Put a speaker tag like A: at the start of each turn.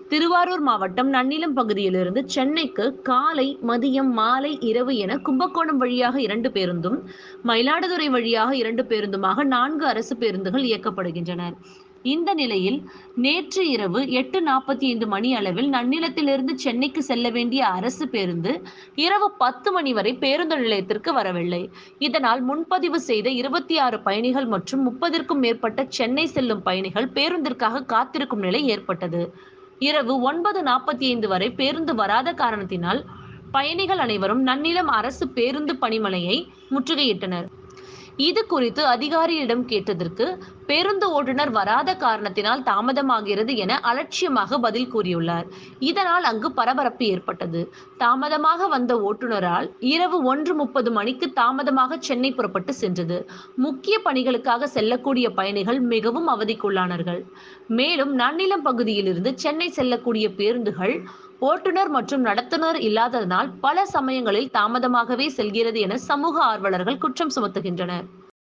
A: திருவாரூர் மாவட்டம் நன்னிலம் பகுதியிலிருந்து சென்னைக்கு காலை மதியம் மாலை இரவு என கும்பகோணம் வழியாக இரண்டு பேருந்தும் மயிலாடுதுறை வழியாக இரண்டு பேருந்துமாக நான்கு அரசு பேருந்துகள் இயக்கப்படுகின்றன இந்த நிலையில் நேற்று இரவு எட்டு நாற்பத்தி ஐந்து மணி அளவில் நன்னிலத்திலிருந்து சென்னைக்கு செல்ல வேண்டிய அரசு பேருந்து இரவு பத்து மணி வரை பேருந்து நிலையத்திற்கு வரவில்லை இதனால் முன்பதிவு செய்த இருபத்தி ஆறு பயணிகள் மற்றும் முப்பதிற்கும் மேற்பட்ட சென்னை செல்லும் பயணிகள் பேருந்திற்காக காத்திருக்கும் நிலை ஏற்பட்டது இரவு ஒன்பது நாற்பத்தி ஐந்து வரை பேருந்து வராத காரணத்தினால் பயணிகள் அனைவரும் நன்னிலம் அரசு பேருந்து பணிமனையை முற்றுகையிட்டனர் இது குறித்து அதிகாரியிடம் கேட்டதற்கு பேருந்து ஓட்டுநர் வராத காரணத்தினால் தாமதமாகிறது என அலட்சியமாக பதில் கூறியுள்ளார் இதனால் அங்கு பரபரப்பு ஏற்பட்டது தாமதமாக வந்த ஓட்டுநரால் இரவு ஒன்று முப்பது மணிக்கு தாமதமாக சென்னை புறப்பட்டு சென்றது முக்கிய பணிகளுக்காக செல்லக்கூடிய பயணிகள் மிகவும் அவதிக்குள்ளானார்கள் மேலும் நன்னிலம் பகுதியிலிருந்து சென்னை செல்லக்கூடிய பேருந்துகள் ஓட்டுநர் மற்றும் நடத்துனர் இல்லாததனால் பல சமயங்களில் தாமதமாகவே செல்கிறது என சமூக ஆர்வலர்கள் குற்றம் சுமத்துகின்றனர்